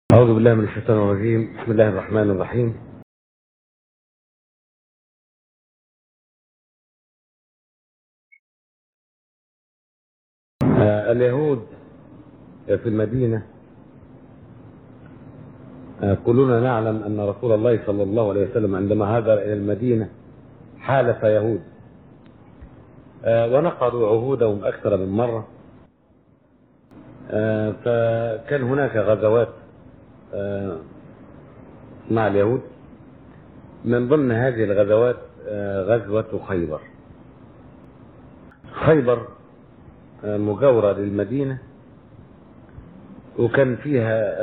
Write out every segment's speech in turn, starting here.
أعوذ بالله من الشيطان الرجيم بسم الله الرحمن الرحيم آه اليهود في المدينة آه كلنا نعلم أن رسول الله صلى الله عليه وسلم عندما هاجر إلى المدينة حالف يهود آه ونقضوا عهودهم أكثر من مرة آه فكان هناك غزوات آه مع اليهود من ضمن هذه الغزوات آه غزوة خيبر خيبر آه مجاورة للمدينة وكان فيها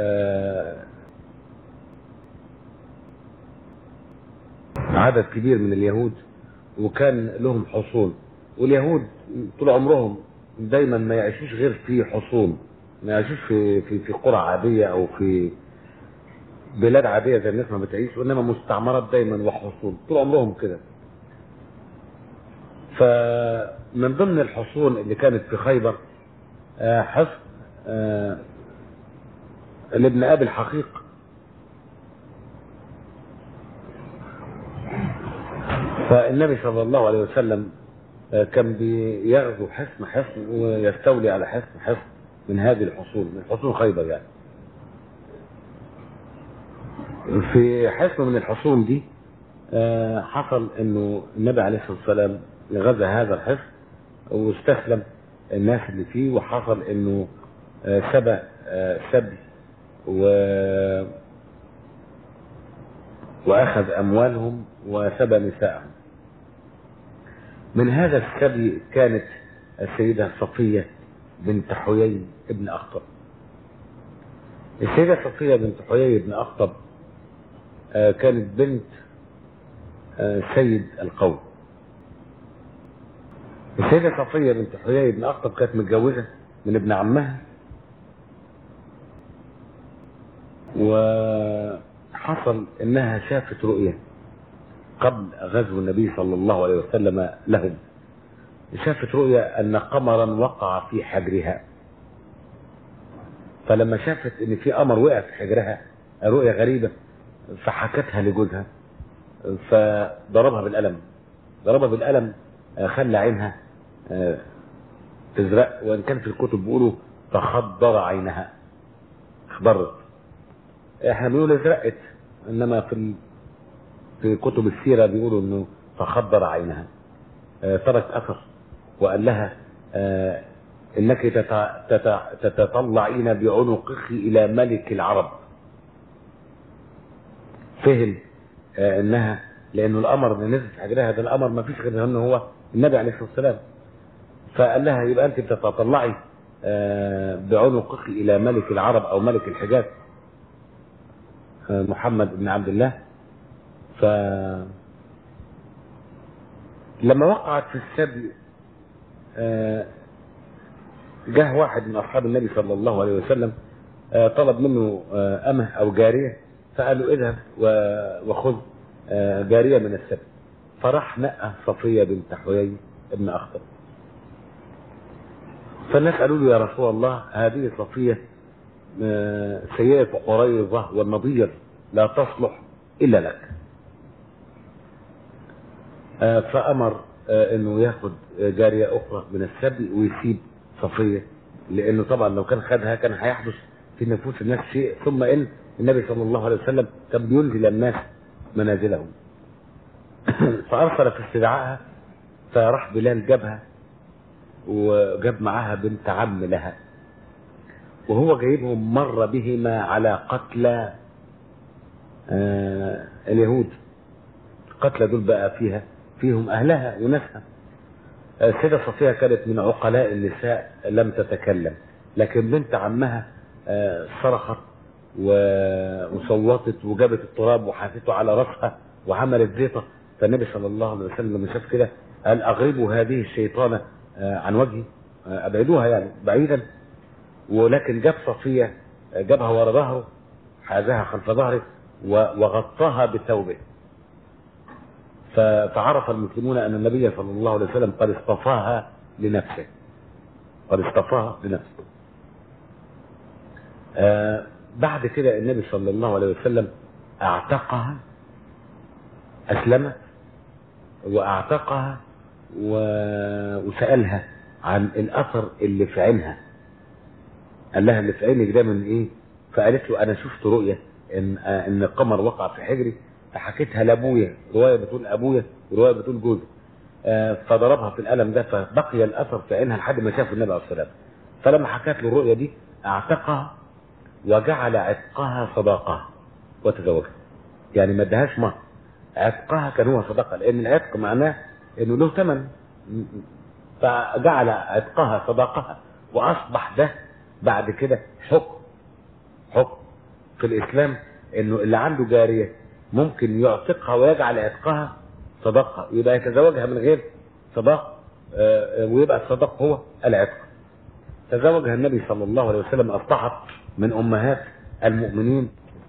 عدد كبير من اليهود وكان لهم حصون واليهود طول عمرهم دايما ما يعيشوش غير في حصون ما يعيشوش في في في قرى عاديه او في بلاد عاديه زي الناس ما بتعيش وانما مستعمرات دايما وحصون طول عمرهم كده فمن ضمن الحصون اللي كانت في خيبر حصن لابن ابي الحقيق فالنبي صلى الله عليه وسلم كان بيغزو حصن حصن ويستولي على حصن حصن من هذه الحصون من حصون خيبر يعني في حصن من الحصون دي حصل انه النبي عليه الصلاه والسلام غزا هذا الحصن واستسلم الناس اللي فيه وحصل انه سبى سبي و واخذ اموالهم وسبى نساءهم من هذا السبي كانت السيدة صفية بنت حيي ابن أخطب السيدة صفية بنت حيي بن أخطب كانت بنت سيد القوم السيدة صفية بنت حيي بن أخطب كانت متجوزة من ابن عمها وحصل انها شافت رؤية قبل غزو النبي صلى الله عليه وسلم لهم شافت رؤية ان قمرا وقع في حجرها فلما شافت ان في قمر وقع في حجرها رؤية غريبة فحكتها لجوزها فضربها بالقلم ضربها بالقلم خلى عينها تزرق وان كان في الكتب بيقولوا تخضر عينها اخضرت احنا بنقول ازرقت انما في في كتب السيرة بيقولوا انه تخضر عينها اه ترك اثر وقال لها اه انك تتطلعين بعنقك الى ملك العرب فهم اه انها لانه الامر اللي نزل في حجرها ده الامر ما فيش غير انه هو النبي عليه الصلاه والسلام فقال لها يبقى انت بتتطلعي بعنقك الى ملك العرب او ملك الحجاز محمد بن عبد الله ف لما وقعت في السبي جه واحد من اصحاب النبي صلى الله عليه وسلم طلب منه امه او جاريه فقال له اذهب وخذ جاريه من السبي فراح نقى صفيه بنت حيي ابن اخطب فالناس قالوا له يا رسول الله هذه صفيه سيئة قريظة والنضير لا تصلح إلا لك فأمر أنه ياخد جارية أخرى من السبي ويسيب صفية لأنه طبعا لو كان خدها كان هيحدث في نفوس الناس شيء ثم إن النبي صلى الله عليه وسلم كان بينزل الناس منازلهم فأرسل في استدعائها فراح بلال جابها وجاب معاها بنت عم لها وهو جايبهم مر بهما على قتلى آه اليهود قتلى دول بقى فيها فيهم اهلها وناسها السيده آه صفيه كانت من عقلاء النساء لم تتكلم لكن بنت عمها آه صرخت وصوتت وجابت التراب وحاطته على راسها وعملت زيطه فالنبي صلى الله عليه وسلم لما شاف كده قال اغربوا هذه الشيطانه عن وجهي ابعدوها يعني بعيدا ولكن جاب صفية جابها ورا ظهره حازها خلف ظهره وغطاها بثوبه فعرف المسلمون أن النبي صلى الله عليه وسلم قد اصطفاها لنفسه قد اصطفاها لنفسه بعد كده النبي صلى الله عليه وسلم اعتقها اسلمت واعتقها و... وسالها عن الاثر اللي في عينها قال لها اللي في عينك ده من ايه فقالت له انا شفت رؤيه ان آه ان القمر وقع في حجري فحكيتها لابويا روايه بتقول ابويا وروايه بتقول جوزي آه فضربها في القلم ده فبقي الاثر في عينها لحد ما شاف النبي عليه الصلاه والسلام فلما حكت له الرؤيه دي اعتقها وجعل عتقها صداقه وتزوجها يعني ما ادهاش مهر عتقها كان هو صدقه لان العتق معناه انه له ثمن فجعل عتقها صداقها واصبح ده بعد كده حكم حكم في الاسلام انه اللي عنده جاريه ممكن يعتقها ويجعل عتقها صدقه يبقى يتزوجها من غير صداق ويبقى الصداق هو العتق تزوجها النبي صلى الله عليه وسلم اصبحت من امهات المؤمنين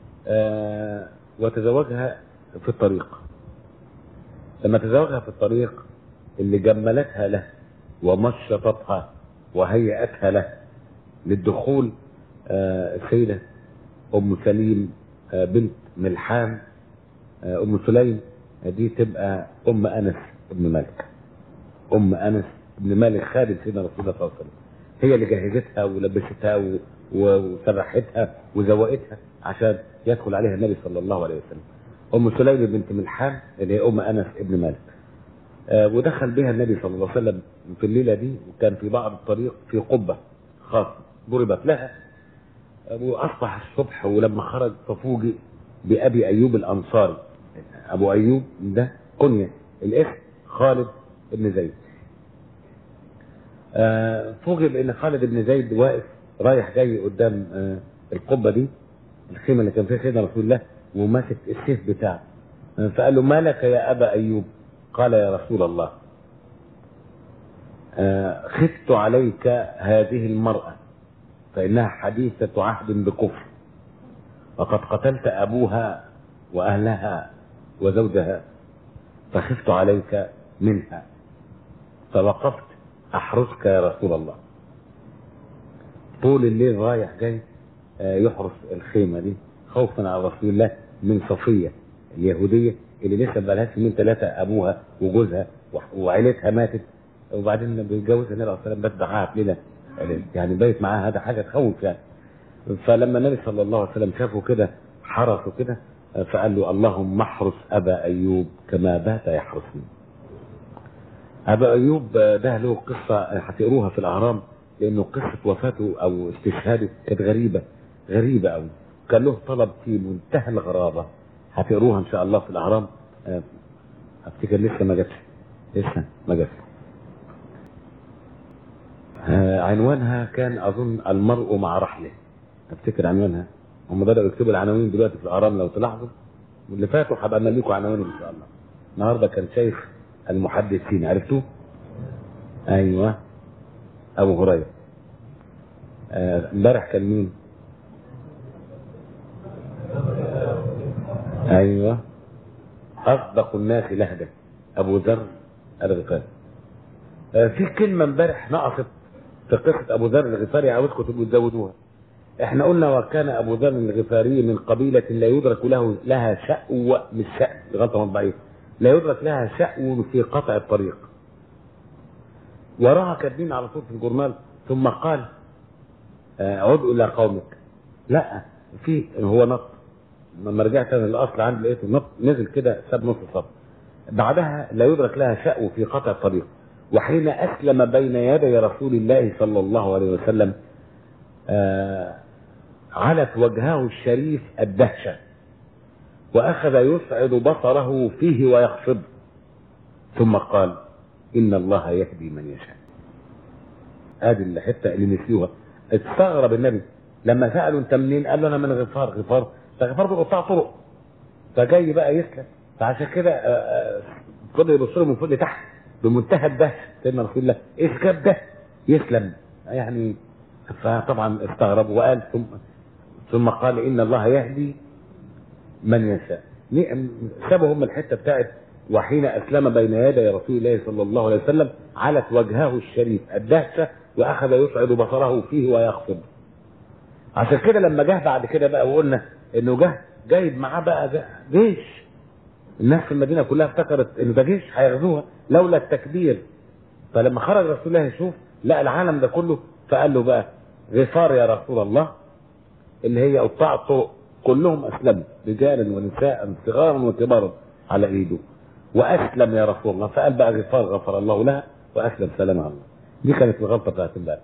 وتزوجها في الطريق لما تزوجها في الطريق اللي جملتها له ومشطتها وهيأتها له للدخول السيدة أم سليم بنت ملحان أم سليم دي تبقى أم أنس بن مالك أم أنس بن مالك خادم سيدنا رسول الله صلى الله عليه وسلم هي اللي جهزتها ولبستها وسرحتها وزوقتها عشان يدخل عليها النبي صلى الله عليه وسلم ام سليم بنت ملحان اللي هي ام انس ابن مالك آه ودخل بها النبي صلى الله عليه وسلم في الليله دي وكان في بعض الطريق في قبه خاصه ضربت لها واصبح الصبح ولما خرج ففوجئ بابي ايوب الانصاري ابو ايوب ده كنيه الاسم خالد بن زيد آه فوجئ بان خالد بن زيد واقف رايح جاي قدام آه القبه دي الخيمه اللي كان فيها سيدنا رسول الله وماسك السيف بتاعه فقال له ما لك يا ابا ايوب قال يا رسول الله آه خفت عليك هذه المراه فانها حديثه عهد بكفر وقد قتلت ابوها واهلها وزوجها فخفت عليك منها فوقفت احرسك يا رسول الله طول الليل رايح جاي يحرس الخيمه دي خوفا على رسول الله من صفيه اليهوديه اللي لسه بقى لها سنين ثلاثه ابوها وجوزها وعيلتها ماتت وبعدين بيتجوزها النبي عليه الصلاه والسلام بات معاها في ليله يعني بيت معاها هذا حاجه تخوف يعني فلما النبي صلى الله عليه وسلم شافه كده حرسه كده فقال له اللهم احرس ابا ايوب كما بات يحرسني. ابا ايوب ده له قصه هتقروها في الاهرام لانه قصه وفاته او استشهاده كانت غريبه غريبه قوي كان له طلب في منتهى الغرابه هتقروها ان شاء الله في الاهرام افتكر لسه ما جاتش لسه ما جاتش عنوانها كان اظن المرء مع رحله افتكر عنوانها هم بداوا يكتبوا العناوين دلوقتي في الاهرام لو تلاحظوا واللي فاتوا هبقى اعمل لكم عناوين ان شاء الله النهارده كان شيخ المحدثين عرفتوه؟ ايوه ابو هريره امبارح آه كان مين؟ ايوه اصدق الناس لهجه ابو ذر الغفاري آه في كلمه امبارح نقصت في قصه ابو ذر الغفاري عاوزكم تبقوا تزودوها احنا قلنا وكان ابو ذر الغفاري من قبيله لا يدرك له لها شأو مش شأن غلطه مطبعيه لا يدرك لها شأو في قطع الطريق وراها كاتبين على طول في الجورنال ثم قال عد الى قومك لا في هو نط لما رجعت انا الاصل عندي لقيته نط نزل كده ساب نص صف بعدها لا يدرك لها شأو في قطع الطريق وحين اسلم بين يدي رسول الله صلى الله عليه وسلم آه علت وجهه الشريف الدهشه واخذ يسعد بصره فيه ويخفض ثم قال ان الله يهدي من يشاء ادي الحته اللي نسيوها استغرب النبي لما سالوا انت منين قال له انا من غفار غفار ده غفار ده قطاع طرق فجاي بقى يسلم فعشان كده فضل يبص له من فوق لتحت بمنتهى الدهشه سيدنا رسول الله ايه الكاب ده يسلم يعني فطبعا استغرب وقال ثم ثم قال ان الله يهدي من يشاء سابوا هم الحته بتاعت وحين اسلم بين يدي رسول الله صلى الله عليه وسلم علت وجهه الشريف الدهشه واخذ يسعد بصره فيه ويخفض عشان كده لما جه بعد كده بقى وقلنا انه جه جايب معاه بقى جه- جيش الناس في المدينه كلها افتكرت انه ده جيش هيغزوها لولا التكبير فلما خرج رسول الله يشوف لقى العالم ده كله فقال له بقى غفار يا رسول الله اللي هي قطاع الطرق كلهم اسلموا رجالا ونساء صغارا وكبارا على ايده واسلم يا رسول الله فقال بقى غفار غفر الله لها واسلم سلام على الله دي كانت الغلطه بتاعت امبارح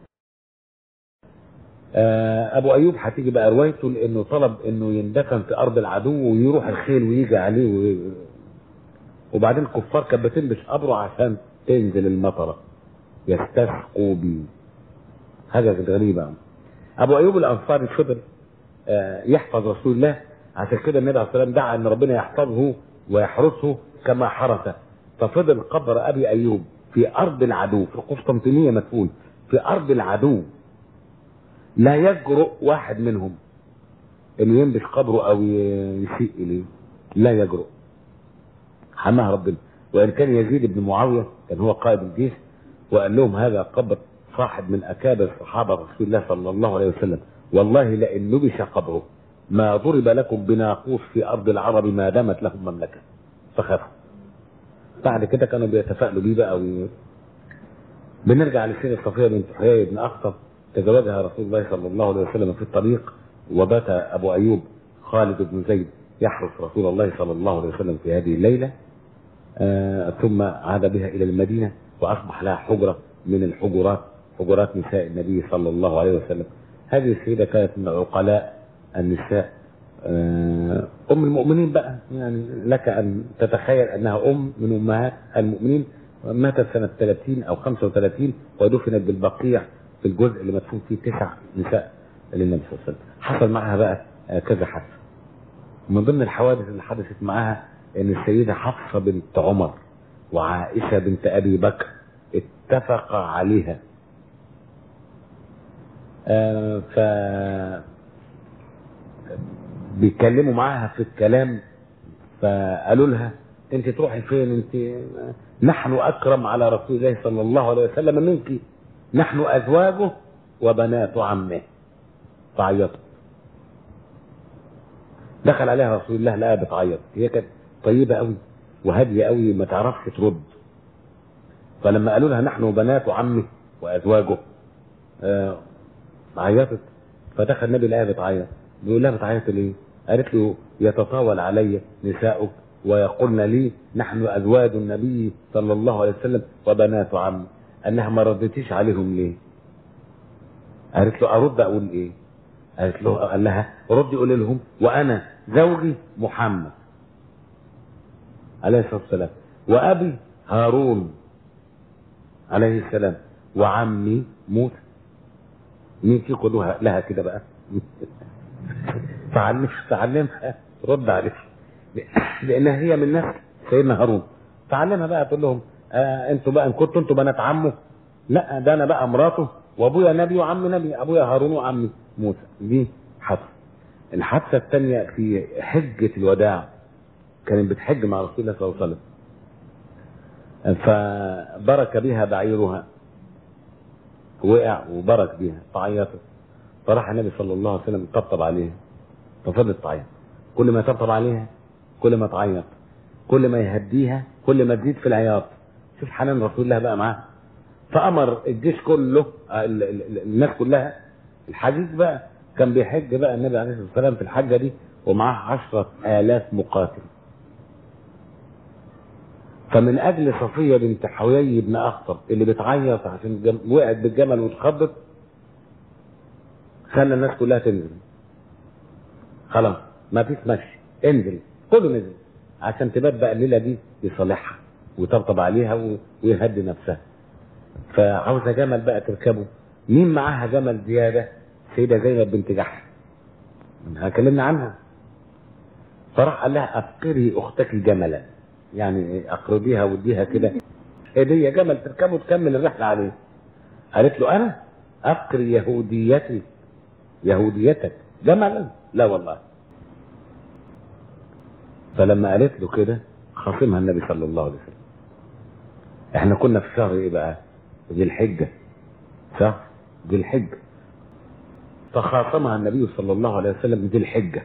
آه، ابو ايوب هتيجي بقى روايته لانه طلب انه يندفن في ارض العدو ويروح الخيل ويجي عليه و... وبعدين الكفار كانت بتلبس قبره عشان تنزل المطره يستسقوا بيه حاجه كانت غريبه ابو ايوب الانصاري فضل آه، يحفظ رسول الله عشان كده النبي عليه الصلاه والسلام دعا ان ربنا يحفظه ويحرسه كما حرسه ففضل قبر ابي ايوب في ارض العدو في قسطنطينيه مدفون في ارض العدو لا يجرؤ واحد منهم انه ينبش قبره او ي- يسيء اليه لا يجرؤ حماه ربنا وان كان يزيد بن معاويه كان هو قائد الجيش وقال لهم هذا قبر صاحب من اكابر صحابه رسول الله صلى الله عليه وسلم والله لئن نبش قبره ما ضرب لكم بناقوس في ارض العرب ما دامت لهم مملكه فخافوا بعد كده كانوا بيتفائلوا بيه بقى وي... بنرجع لسيرة صفية بنت حيي بن أخطب تزوجها رسول الله صلى الله عليه وسلم في الطريق وبات أبو أيوب خالد بن زيد يحرس رسول الله صلى الله عليه وسلم في هذه الليلة آه ثم عاد بها إلى المدينة وأصبح لها حجرة من الحجرات حجرات نساء النبي صلى الله عليه وسلم هذه السيدة كانت من عقلاء النساء آه، أم المؤمنين بقى يعني لك أن تتخيل أنها أم من أمهات المؤمنين ماتت سنة 30 أو 35 ودفنت بالبقيع في الجزء اللي مدفون فيه تسع نساء للنبي صلى الله عليه وسلم حصل معها بقى آه، كذا حادثة من ضمن الحوادث اللي حدثت معاها ان السيدة حفصة بنت عمر وعائشة بنت ابي بكر اتفق عليها آه ف بيتكلموا معاها في الكلام فقالوا لها انت تروحي فين انت نحن اكرم على رسول الله صلى الله عليه وسلم منك نحن ازواجه وبنات عمه فعيطت دخل عليها رسول الله لقاها بتعيط هي كانت طيبه قوي وهاديه قوي ما تعرفش ترد فلما قالوا لها نحن بنات عمه وازواجه آه عيطت فدخل النبي لقاها بتعيط بيقول لها بتعيط ليه؟ قالت له يتطاول علي نساؤك ويقولن لي نحن ازواج النبي صلى الله عليه وسلم وبنات عمه انها ما ردتيش عليهم ليه؟ قالت له ارد اقول ايه؟ قالت له قال لها ردي قولي لهم وانا زوجي محمد عليه الصلاه والسلام وابي هارون عليه السلام وعمي موسى مين فيكم له- لها كده بقى فعلم تعلمها رد عليها لانها هي من نسل سيدنا هارون فعلمها بقى تقول لهم آه انتوا بقى ان كنتوا انتوا بنات عمه لا ده انا بقى مراته وابويا نبي وعمي نبي ابويا هارون وعمي موسى دي حادثه الحادثه الثانيه في حجه الوداع كانت بتحج مع رسول الله صلى الله عليه وسلم فبرك بها بعيرها وقع وبرك بها فعيطت فراح النبي صلى الله عليه وسلم طبطب عليها ففضلت تعيط كل ما يطبطب عليها كل ما تعيط كل ما يهديها كل ما تزيد في العياط شوف حنان رسول الله بقى معاها فامر الجيش كله آه، ال- ال- ال- الناس كلها الحديث بقى كان بيحج بقى النبي عليه الصلاه والسلام في الحجه دي ومعاه عشرة آلاف مقاتل فمن اجل صفيه بنت حويي بن اخطب اللي بتعيط عشان جم... وقعت بالجمل واتخضت خلى الناس كلها تنزل خلاص ما فيش مشي انزل كله نزل عشان تبات بقى الليله دي يصالحها ويطبطب عليها و... ويهدي نفسها فعاوزه جمل بقى تركبه مين معاها جمل زياده سيده زينب بنت جحش هكلمنا عنها فراح قال لها افقري اختك جملا يعني اقربيها واديها كده هديه جمل تركبه تكمل الرحله عليه قالت له انا افقري يهوديتي يهوديتك جملا لا والله فلما قالت له كده خاصمها النبي صلى الله عليه وسلم احنا كنا في شهر ايه بقى ذي الحجه شهر ذي الحجه فخاصمها النبي صلى الله عليه وسلم ذي الحجة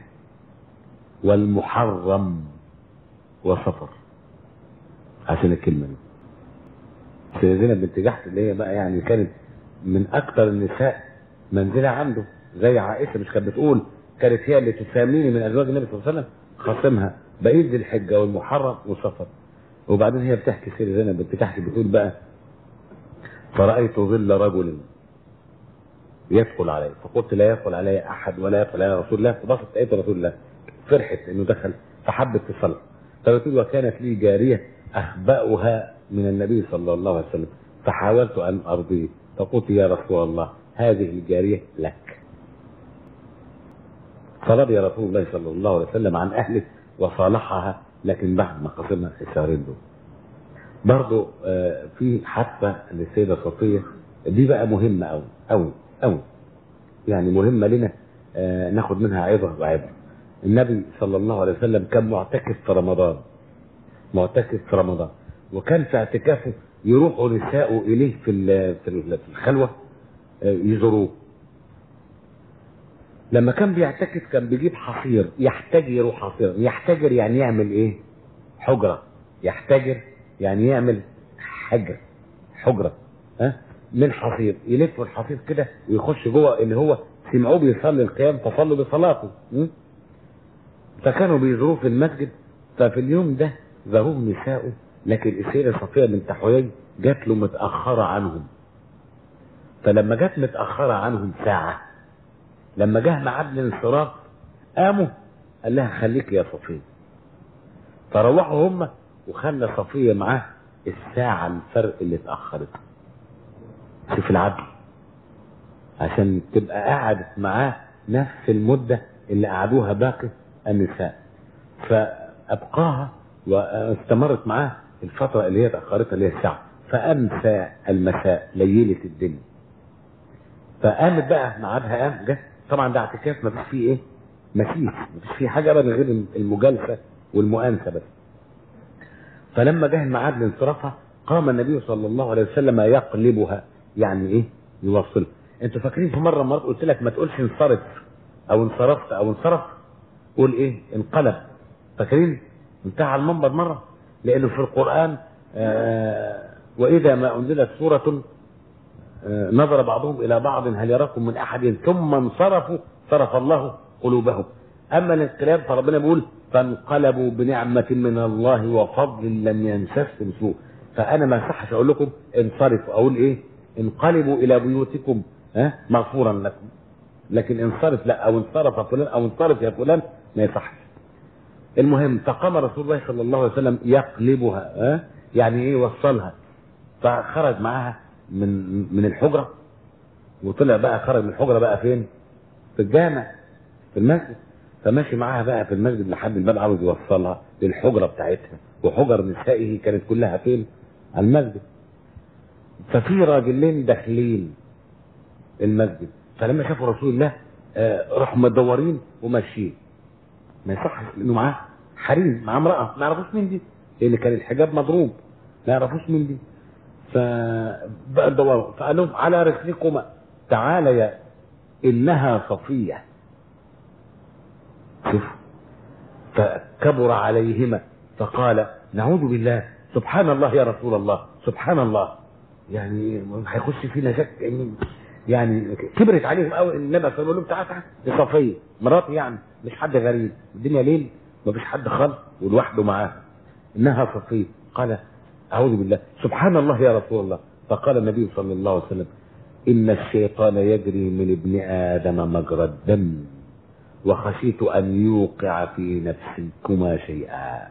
والمحرم وصفر عشان الكلمة دي سيدة زينب بنت جحش اللي هي بقى يعني كانت من أكثر النساء منزلة عنده زي عائشة مش كانت بتقول كانت هي اللي تساميني من أزواج النبي صلى الله عليه وسلم خاصمها بقية ذي الحجة والمحرم وصفر وبعدين هي بتحكي سيدة زينب بنت جحش بتقول بقى فرأيت ظل رجل يدخل علي فقلت لا يدخل علي احد ولا يدخل علي رسول الله فبصت لقيت رسول الله فرحت انه دخل فحبت تصلي فبتقول وكانت لي جاريه اخبأها من النبي صلى الله عليه وسلم فحاولت ان ارضيه فقلت يا رسول الله هذه الجاريه لك فرضي رسول الله صلى الله عليه وسلم عن اهله وصالحها لكن بعد ما خصمها الشهرين دول برضه آه، في حادثه للسيده صفيه دي بقى مهمه قوي قوي قوي يعني مهمه لنا آه، ناخد منها عظه وعبره النبي صلى الله عليه وسلم كان معتكف في رمضان معتكف في رمضان وكان في اعتكافه يروحوا نساءه اليه في ال- في ال- في الخلوه آه، يزوروه لما كان بيعتكف كان بيجيب حصير يحتجر حصيرا يحتجر يعني يعمل ايه حجره يحتجر يعني يعمل حجر حجره ها من حصير يلف الحصير كده ويخش جوه اللي هو سمعوه بيصلي القيام فصلوا بصلاته م? فكانوا بيزوروه في المسجد ففي اليوم ده زاروه نساؤه لكن السيدة صفية بنت حيي جات له متأخرة عنهم فلما جت متأخرة عنهم ساعة لما جه ميعاد الانصراف قاموا قال لها خليك يا صفية فروحوا هم وخلى صفية معاه الساعة الفرق اللي اتأخرت شوف العدل عشان تبقى قعدت معاه نفس المدة اللي قعدوها باقي النساء فأبقاها واستمرت معاه الفترة اللي هي تأخرتها اللي هي الساعة فأمسى المساء ليلة الدنيا فقامت بقى ميعادها قام جه طبعا ده اعتكاف ما فيش فيه ايه؟ مفيش ما فيش فيه حاجة ابدا غير المجالسة والمؤانسة بس فلما جه الميعاد لانصرافها قام النبي صلى الله عليه وسلم يقلبها يعني ايه يوصلها انتوا فاكرين في مره مرات قلت لك ما تقولش انصرف او انصرفت او انصرف قول ايه انقلب فاكرين انتهى على المنبر مره لانه في القران آه واذا ما انزلت سوره آه نظر بعضهم الى بعض هل يراكم من احد ثم انصرفوا صرف الله قلوبهم اما الانقلاب فربنا بيقول فانقلبوا بنعمه من الله وفضل لم يمسسهم سوء فانا ما صحش اقول لكم انصرفوا اقول ايه انقلبوا الى بيوتكم ها مغفورا لكم لكن انصرف لا او انصرف فلان او انصرف يا فلان ما يصحش المهم فقام رسول الله صلى الله عليه وسلم يقلبها ها يعني ايه وصلها فخرج معاها من من الحجره وطلع بقى خرج من الحجره بقى فين؟ في الجامع في المسجد فماشي معاها بقى في المسجد لحد الباب عاوز يوصلها للحجره بتاعتها وحجر نسائه كانت كلها فين؟ على المسجد ففي راجلين داخلين المسجد فلما شافوا رسول الله آه راحوا مدورين وماشيين ما يصحش انه معاه حريم معاه امراه ما يعرفوش مين دي لان كان الحجاب مضروب ما يعرفوش مين دي فبقى دوروا فقال لهم على رسلكما تعالى انها صفيه شوف فكبر عليهما فقال نعوذ بالله سبحان الله يا رسول الله سبحان الله يعني هيخش فينا شك يعني كبرت عليهم قوي ان النبي صلى الله عليه وسلم تعالى تعالى دي صفيه مراتي يعني مش حد غريب الدنيا ليل مفيش حد خالص ولوحده معاه انها صفيه قال اعوذ بالله سبحان الله يا رسول الله فقال النبي صلى الله عليه وسلم ان الشيطان يجري من ابن ادم مجرى الدم وخشيت ان يوقع في نفسكما شيئا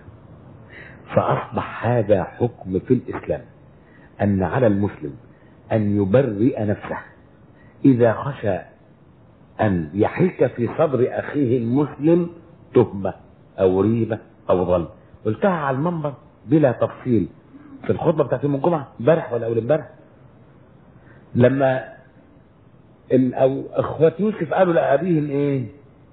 فاصبح هذا حكم في الاسلام ان على المسلم أن يبرئ نفسه إذا خشى أن يحيك في صدر أخيه المسلم تهمة أو ريبة أو ظلم قلتها على المنبر بلا تفصيل في الخطبة بتاعت يوم الجمعة امبارح ولا أول امبارح لما ال أو إخوات يوسف قالوا لأبيهم إيه؟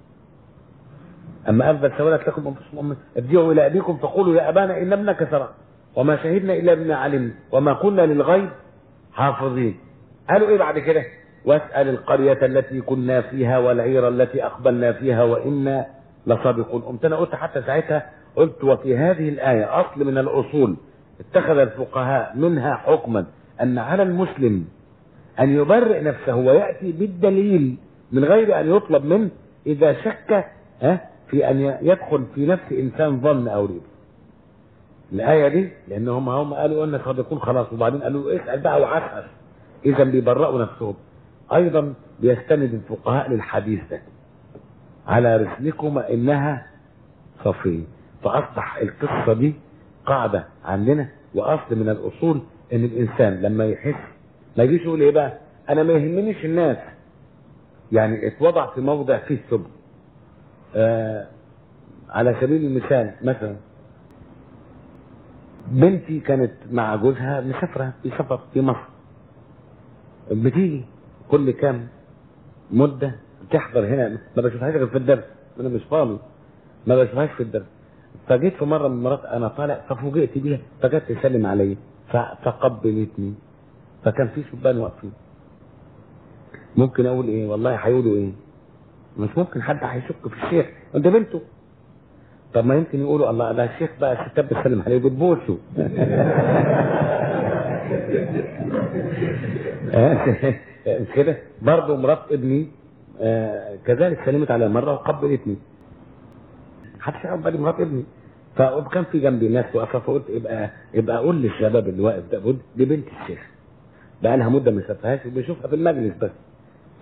أما أنزل سولت لكم أنفسكم ارجعوا إلى أبيكم فقولوا يا أبانا إن ابنك سرق وما شهدنا إلا بما علمنا وما كنا للغيب حافظين قالوا ايه بعد كده واسأل القرية التي كنا فيها والعير التي أقبلنا فيها وإنا لصادقون قمت أنا قلت حتى ساعتها قلت وفي هذه الآية أصل من الأصول اتخذ الفقهاء منها حكما أن على المسلم أن يبرئ نفسه ويأتي بالدليل من غير أن يطلب منه إذا شك ها في أن يدخل في نفس إنسان ظن أو ريب الآية دي لأن هم هم قالوا أن صادقون خلاص وبعدين قالوا اسأل بقى وعسأل إذا بيبرئوا نفسهم أيضا بيستند الفقهاء للحديث ده على رسلكما إنها صفية فأصبح القصة دي قاعدة عندنا وأصل من الأصول إن الإنسان لما يحس ما يجيش يقول إيه بقى أنا ما يهمنيش الناس يعني اتوضع في موضع فيه السبل آه على سبيل المثال مثلا بنتي كانت مع جوزها مسافرة في سفر في مصر بتيجي كل كام مدة بتحضر هنا ما بشوفهاش غير في الدرس انا مش فاضي ما بشوفهاش في الدرس فجيت في مرة من المرات انا طالع ففوجئت بيها فجت تسلم عليا فقبلتني فكان في شبان واقفين ممكن اقول ايه والله هيقولوا ايه مش ممكن حد هيشك في الشيخ انت بنته طب ما يمكن يقولوا الله ده الشيخ بقى الستات بتسلم عليه بتبوسه مش كده برضه مرات ابني آه كذلك سلمت على مره وقبلتني محدش يعرف بالي مرات ابني فكان في جنبي ناس واقفه فقلت يبقى يبقى اقول للشباب اللي واقف ده قلت دي بنت الشيخ بقى لها مده ما شافهاش وبيشوفها في المجلس بس ف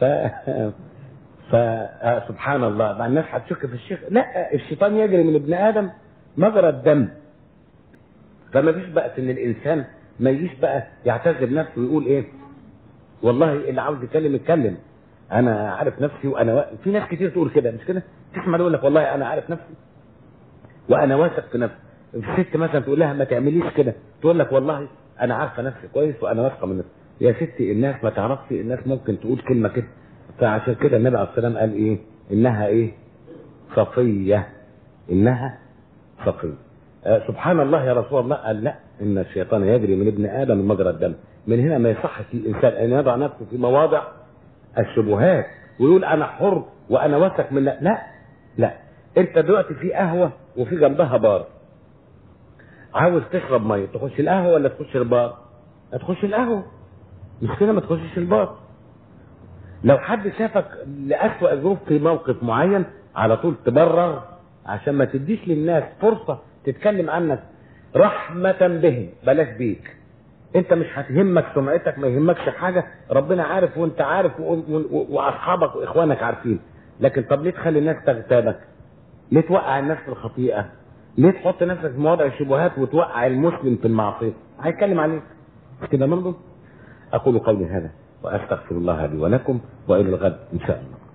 فسبحان الله مع الناس هتشك في الشيخ لا الشيطان يجري من ابن ادم مجرى الدم فما فيش بقى ان الانسان ما يجيش بقى يعتذر نفسه ويقول ايه والله اللي عاوز يتكلم يتكلم انا عارف نفسي وانا و... في ناس كتير تقول كده مش كده تسمع يقول لك والله انا عارف نفسي وانا واثق في نفسي الست مثلا تقول لها ما تعمليش كده تقول لك والله انا عارفه نفسي كويس وانا واثقه من نفسي يا ستي الناس ما تعرفش الناس ممكن تقول كلمه كده فعشان كده النبي عليه السلام قال ايه انها ايه صفيه انها صفيه آه سبحان الله يا رسول الله قال لا ان الشيطان يجري من ابن ادم مجرى الدم من هنا ما يصحش الانسان ان يضع نفسه في مواضع الشبهات ويقول انا حر وانا واثق من لا لا لا انت دلوقتي في قهوه وفي جنبها بار عاوز تشرب ميه تخش القهوه ولا تخش البار هتخش القهوه مش كده ما تخشش البار لو حد شافك لأسوأ ظروف في موقف معين على طول تبرر عشان ما تديش للناس فرصة تتكلم عنك رحمة بهم بلاش بيك انت مش هتهمك سمعتك ما يهمكش حاجة ربنا عارف وانت عارف واصحابك واخوانك عارفين لكن طب ليه تخلي الناس تغتابك ليه توقع الناس في الخطيئة ليه تحط نفسك في مواضع الشبهات وتوقع المسلم في المعصية هيتكلم عليك كده برضه اقول قولي هذا واستغفر الله لي ولكم والى الغد ان شاء الله